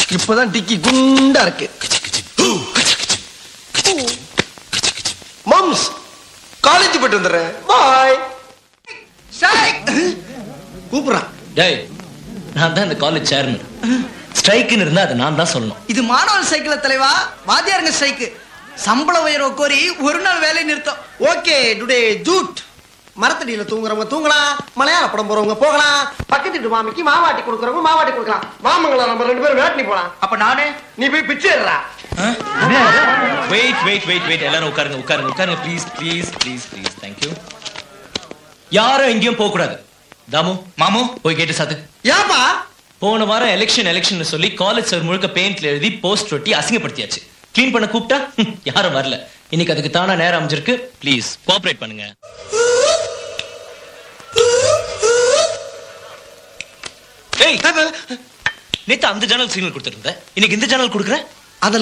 இப்பதான் டிக்கி குண்டா இருக்கு மம்ஸ் காலேஜ் போயிட்டு வந்துடுறேன் பாய் கூப்பிடுறான் டேய் நான் தான் இந்த காலேஜ் சேர்மன் ஸ்ட்ரைக்குன்னு இருந்தா அதை நான் தான் சொல்லணும் இது மாணவர் சைக்கிள் தலைவா வாத்தியாருங்க ஸ்ட்ரைக்கு சம்பள உயர்வை கோரி ஒரு நாள் வேலை நிறுத்தம் ஓகே டுடே ஜூட் மரத்தடியில தூங்குறவங்க தூங்கலாம் மலையாள படம் போறவங்க போகலாம் பக்கத்து வீட்டு மாமிக்கு மாவாட்டி கொடுக்குறவங்க மாவாட்டி கொடுக்கலாம் மாமங்களா நம்ம ரெண்டு பேரும் வேட்டி போலாம் அப்ப நானு நீ போய் பிச்சை எடுறா வெயிட் வெயிட் வெயிட் வெயிட் எல்லாரும் உட்காருங்க உட்காருங்க உட்காருங்க please please please please thank you யாரும் எங்கேயும் போக கூடாது தாமு மாமு போய் கேட்டு சாத்து ஏப்பா போன வாரம் எலெக்ஷன் எலெக்ஷன் சொல்லி காலேஜ் சார் முழுக்க பெயிண்ட்ல எழுதி போஸ்ட் ஒட்டி அசிங்கப்படுத்தியாச்சு க்ளீன் பண்ண கூப்பிட்டா ஹம், யாரும் வரல இன்னைக்கு அதுக்கு தானா நேரம் அமைஞ்சிருக்கு ப்ளீஸ் கோஆபரேட் பண்ணுங்க ஏய் நேத்து அந்த ஜன்னல் சிக்னல் கொடுத்துருந்த இன்னைக்கு இந்த ஜன்னல் கொடுக்குறேன்